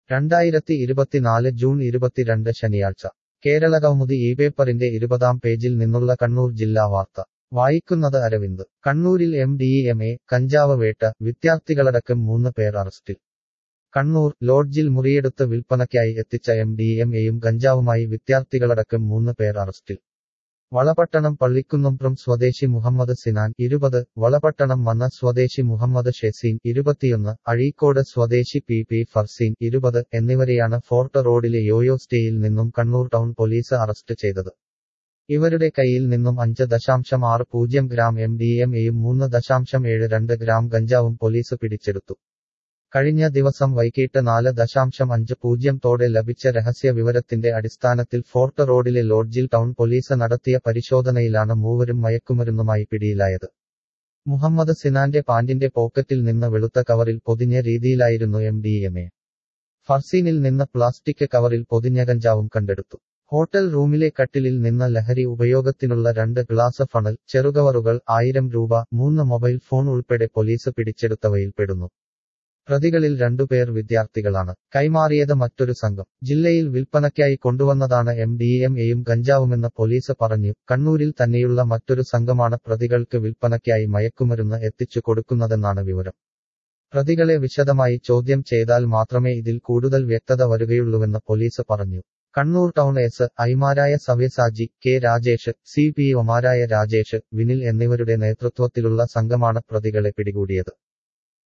രണ്ടായിരത്തി ഇരുപത്തിനാല് ജൂൺ ഇരുപത്തിരണ്ട് ശനിയാഴ്ച കേരള കൗമുദി ഈ പേപ്പറിന്റെ ഇരുപതാം പേജിൽ നിന്നുള്ള കണ്ണൂർ ജില്ലാ വാർത്ത വായിക്കുന്നത് അരവിന്ദ് കണ്ണൂരിൽ എം ഡി എം എ കഞ്ചാവ് വേട്ട വിദ്യാർത്ഥികളടക്കം മൂന്ന് പേർ അറസ്റ്റിൽ കണ്ണൂർ ലോഡ്ജിൽ മുറിയെടുത്ത് വിൽപ്പനയ്ക്കായി എത്തിച്ച എം ഡി എം എയും കഞ്ചാവുമായി വിദ്യാർത്ഥികളടക്കം മൂന്ന് പേർ അറസ്റ്റിൽ വളപട്ടണം പള്ളിക്കുന്നുംപ്രം സ്വദേശി മുഹമ്മദ് സിനാൻ ഇരുപത് വളപട്ടണം മന്ന സ്വദേശി മുഹമ്മദ് ഷെസീൻ ഇരുപത്തിയൊന്ന് അഴീക്കോട് സ്വദേശി പി പി ഫർസീൻ ഇരുപത് എന്നിവരെയാണ് ഫോർട്ട് റോഡിലെ യോയോ സ്റ്റേയിൽ നിന്നും കണ്ണൂർ ടൗൺ പോലീസ് അറസ്റ്റ് ചെയ്തത് ഇവരുടെ കയ്യിൽ നിന്നും അഞ്ച് ദശാംശം ആറ് പൂജ്യം ഗ്രാം എം ഡി എം എയും മൂന്ന് ദശാംശം ഏഴ് രണ്ട് ഗ്രാം ഗഞ്ചാവും പോലീസ് പിടിച്ചെടുത്തു കഴിഞ്ഞ ദിവസം വൈകിട്ട് നാല് ദശാംശം അഞ്ച് പൂജ്യം തോടെ ലഭിച്ച രഹസ്യ വിവരത്തിന്റെ അടിസ്ഥാനത്തിൽ ഫോർട്ട് റോഡിലെ ലോഡ്ജിൽ ടൗൺ പോലീസ് നടത്തിയ പരിശോധനയിലാണ് മൂവരും മയക്കുമരുന്നുമായി പിടിയിലായത് മുഹമ്മദ് സിനാന്റെ പാന്റിന്റെ പോക്കറ്റിൽ നിന്ന് വെളുത്ത കവറിൽ പൊതിഞ്ഞ രീതിയിലായിരുന്നു എം ഡി എം എ ഫർസീനിൽ നിന്ന് പ്ലാസ്റ്റിക് കവറിൽ പൊതിഞ്ഞ കഞ്ചാവും കണ്ടെടുത്തു ഹോട്ടൽ റൂമിലെ കട്ടിലിൽ നിന്ന് ലഹരി ഉപയോഗത്തിനുള്ള രണ്ട് ഗ്ലാസ് ഫണൽ ചെറുകവറുകൾ ആയിരം രൂപ മൂന്ന് മൊബൈൽ ഫോൺ ഉൾപ്പെടെ പോലീസ് പിടിച്ചെടുത്തവയിൽ പെടുന്നു പ്രതികളിൽ രണ്ടുപേർ വിദ്യാർത്ഥികളാണ് കൈമാറിയത് മറ്റൊരു സംഘം ജില്ലയിൽ വിൽപ്പനയ്ക്കായി കൊണ്ടുവന്നതാണ് എം ഡി എം എയും ഗഞ്ചാവുമെന്ന് പോലീസ് പറഞ്ഞു കണ്ണൂരിൽ തന്നെയുള്ള മറ്റൊരു സംഘമാണ് പ്രതികൾക്ക് വിൽപ്പനയ്ക്കായി മയക്കുമരുന്ന് എത്തിച്ചു കൊടുക്കുന്നതെന്നാണ് വിവരം പ്രതികളെ വിശദമായി ചോദ്യം ചെയ്താൽ മാത്രമേ ഇതിൽ കൂടുതൽ വ്യക്തത വരുകയുള്ളൂവെന്ന് പോലീസ് പറഞ്ഞു കണ്ണൂർ ടൗൺ എസ് ഐമാരായ Savyasachi K Rajesh C P ഒമാരായ രാജേഷ് വിനിൽ എന്നിവരുടെ നേതൃത്വത്തിലുള്ള സംഘമാണ് പ്രതികളെ പിടികൂടിയത്